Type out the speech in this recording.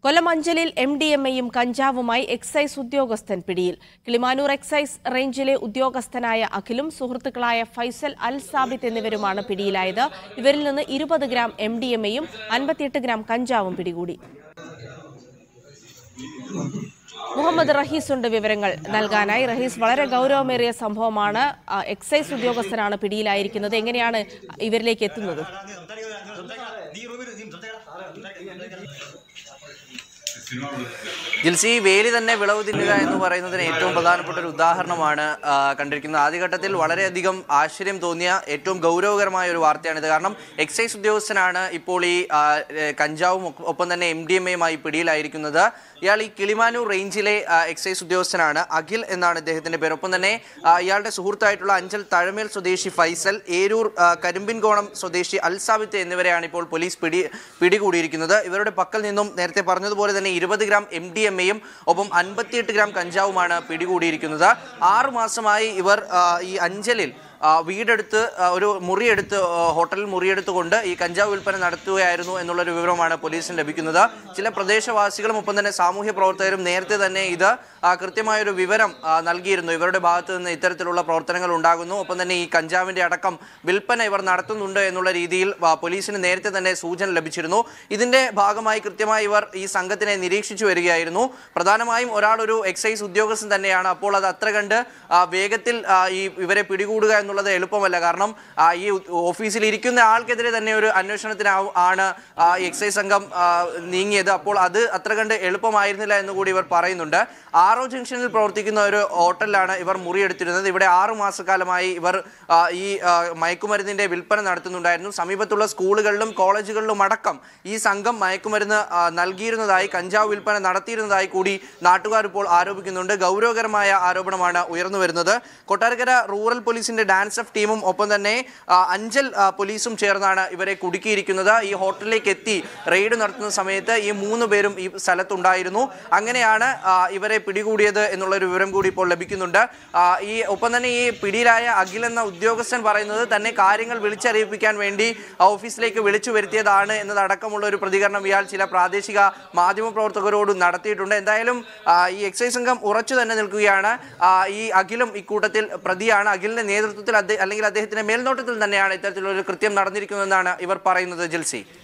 കൊല്ലം അഞ്ചലിൽ M D M എയും കഞ്ചാവുമായി എക്സൈസ് ഉദ്യോഗസ്ഥൻ പിടിയിൽ കിളിമാനൂർ എക്സൈസ് റേഞ്ചിലെ ഉദ്യോഗസ്ഥനായ അഖിലും സുഹൃത്തുക്കളായ ഫൈസൽ അൽ സാബിത്ത് എന്നിവരുമാണ് പിടിയിലായത് ഇവരിൽ നിന്ന് ഇരുപത് ഗ്രാം എം ഡി എം എയും അൻപത്തിയെട്ട് ഗ്രാം കഞ്ചാവും പിടികൂടി മുഹമ്മദ് റഹീസ് ഉണ്ട് വിവരങ്ങൾ നൽകാനായി റഹീസ് വളരെ ഗൗരവമേറിയ സംഭവമാണ് ആ, എക്സൈസ് ഉദ്യോഗസ്ഥനാണ് പിടിയിലായിരിക്കുന്നത് എങ്ങനെയാണ് ഇവരിലേക്ക് എത്തുന്നത് ജിൽസി വേലി തന്നെ വിളവ് തിന്നുക എന്ന് പറയുന്നതിന് ഏറ്റവും പ്രധാനപ്പെട്ട ഒരു ഉദാഹരണമാണ് ആ, കണ്ടിരിക്കുന്നത് ആദ്യഘട്ടത്തിൽ വളരെയധികം ആശ്ചര്യം തോന്നിയ ഏറ്റവും ഗൗരവകരമായ ഒരു വാർത്തയാണിത് കാരണം എക്സൈസ് ഉദ്യോഗസ്ഥനാണ് ഇപ്പോൾ ഈ ആ, ഏ, കഞ്ചാവും ഒപ്പ- ഒപ്പം തന്നെ എം ഡി എം എയുമായി പിടിയിലായിരിക്കുന്നത് ഇയാൾ ഈ കിളിമാനൂർ റേഞ്ചിലെ ആ, എക്സൈസ് ഉദ്യോഗസ്ഥനാണ് അഖിൽ എന്നാണ് ഇദ്ദേഹത്തിന്റെ പേര് ഒപ്പം തന്നെ ആ, ഇയാളുടെ സുഹൃത്തായിട്ടുള്ള അഞ്ചൽ തഴമേൽ സ്വദേശി ഫൈസൽ ഏരൂർ ആ, കരിമ്പിൻകോണം സ്വദേശി അൽസാബിത്ത് എന്നിവരെയാണ് ഇപ്പോൾ പോലീസ് പിടി പിടികൂടിയിരിക്കുന്നത് ഇവരുടെ പക്കൽ നിന്നും നേരത്തെ പറഞ്ഞതുപോലെ തന്നെ ഇരുപത് ഗ്രാം എം ഡി എം എയും ഒപ്പം അൻപത്തിയെട്ട് ഗ്രാം കഞ്ചാവുമാണ് പിടികൂടിയിരിക്കുന്നത് ആറു മാസമായി ഇവർ ആ, ഈ അഞ്ചലിൽ ആ, വീടെടുത്ത് ആ, ഒരു മുറിയെടുത്ത് ആ, ഹോട്ടലിൽ മുറിയെടുത്തുകൊണ്ട് ഈ കഞ്ചാവ് വിൽപ്പന നടത്തുകയായിരുന്നു എന്നുള്ളൊരു വിവരമാണ് പോലീസിന് ലഭിക്കുന്നത് ചില പ്രദേശവാസികളും ഒപ്പം തന്നെ സാമൂഹ്യ പ്രവർത്തകരും നേരത്തെ തന്നെ ഇത് ആ, കൃത്യമായൊരു വിവരം ആ, നൽകിയിരുന്നു ഇവരുടെ ഭാഗത്ത് നിന്ന് ഇത്തരത്തിലുള്ള പ്രവർത്തനങ്ങൾ ഉണ്ടാകുന്നു ഒപ്പം തന്നെ ഈ കഞ്ചാവിന്റെ അടക്കം വിൽപ്പന ഇവർ നടത്തുന്നുണ്ട് എന്നുള്ള രീതിയിൽ ആ, പോലീസിന് നേരത്തെ തന്നെ സൂചന ലഭിച്ചിരുന്നു ഇതിന്റെ ഭാഗമായി കൃത്യമായി ഇവർ ഈ സംഘത്തിനെ നിരീക്ഷിച്ചു വരികയായിരുന്നു പ്രധാനമായും ഒരാൾ ഒരു എക്സൈസ് ഉദ്യോഗസ്ഥൻ തന്നെയാണ് അപ്പോൾ അത് അത്ര കണ്ട് ആ, വേഗത്തിൽ ആ, ഈ ഇവരെ പിടികൂടുക എന്നുള്ളത് എളുപ്പമല്ല കാരണം ആ, ഈ ഉ- ഓഫീസിൽ ഇരിക്കുന്ന ആൾക്കെതിരെ തന്നെ ഒരു അന്വേഷണത്തിന് ആ- ആണ് ആ, ഈ എക്സൈസ് സംഘം ആ, നീങ്ങിയത് അപ്പോൾ അത് അത്ര കണ്ട് എളുപ്പമായിരുന്നില്ല എന്ന് കൂടി ഇവർ പറയുന്നുണ്ട് ആറോ ജംഗ്ഷനിൽ പ്രവർത്തിക്കുന്ന ഒരു ഹോട്ടലിലാണ് ഇവർ മുറിയെടുത്തിരുന്നത് ഇവിടെ ആറു മാസക്കാലമായി ഇവർ ആ, ഈ ആ, മയക്കുമരുന്നിന്റെ വിൽപ്പന നടത്തുന്നുണ്ടായിരുന്നു സമീപത്തുള്ള സ്കൂളുകളിലും കോളേജുകളിലും അടക്കം ഈ സംഘം മയക്കുമരുന്ന് ആ, നൽകിയിരുന്നതായി കഞ്ചാവ് വിൽപ്പന നടത്തിയിരുന്നതായി കൂടി നാട്ടുകാർ ഇപ്പോൾ ആരോപിക്കുന്നുണ്ട് ഗൗരവകരമായ ആരോപണമാണ് ഉയർന്നു വരുന്നത് കൊട്ടാരക്കര റൂറൽ പോലീസിന്റെ ഡാൻസ് ഓഫ് ടീമും ഒപ്പം തന്നെ ആ, അഞ്ചൽ ആ, പോലീസും ചേർന്നാണ് ഇവരെ കുടുക്കിയിരിക്കുന്നത് ഈ ഹോട്ടലിലേക്ക് എത്തി റെയ്ഡ് നടത്തുന്ന സമയത്ത് ഈ മൂന്ന് പേരും ഈ സ്ഥലത്തുണ്ടായിരുന്നു അങ്ങനെയാണ് ആ, ഇവരെ പിടികൂടിയത് എന്നുള്ള ഒരു വിവരം കൂടി ഇപ്പോൾ ലഭിക്കുന്നുണ്ട് ആ, ഈ ഒപ്പം തന്നെ ഈ പിടിയിലായ അഖിൽ എന്ന ഉദ്യോഗസ്ഥൻ പറയുന്നത് തന്നെ കാര്യങ്ങൾ വിളിച്ചറിയിപ്പിക്കാൻ വേണ്ടി ആ ഓഫീസിലേക്ക് വിളിച്ചു വരുത്തിയതാണ് എന്നതടക്കമുള്ള ഒരു പ്രതികരണം ഇയാൾ ചില പ്രാദേശിക മാധ്യമ പ്രവർത്തകരോട് നടത്തിയിട്ടുണ്ട് എന്തായാലും ആ, ഈ എക്സൈസ് സംഘം ഉറച്ചു തന്നെ നിൽക്കുകയാണ് ആ, ഈ അഖിലും ഇക്കൂട്ടത്തിൽ പ്രതിയാണ് അഖിലിന്റെ നേതൃത്വത്തിൽ അദ്ദേഹം അല്ലെങ്കിൽ അദ്ദേഹത്തിന്റെ മേൽനോട്ടത്തിൽ തന്നെയാണ് ഇത്തരത്തിലുള്ള ഒരു കൃത്യം നടന്നിരിക്കുന്നതെന്നാണ് ഇവർ പറയുന്നത് ജിൽസി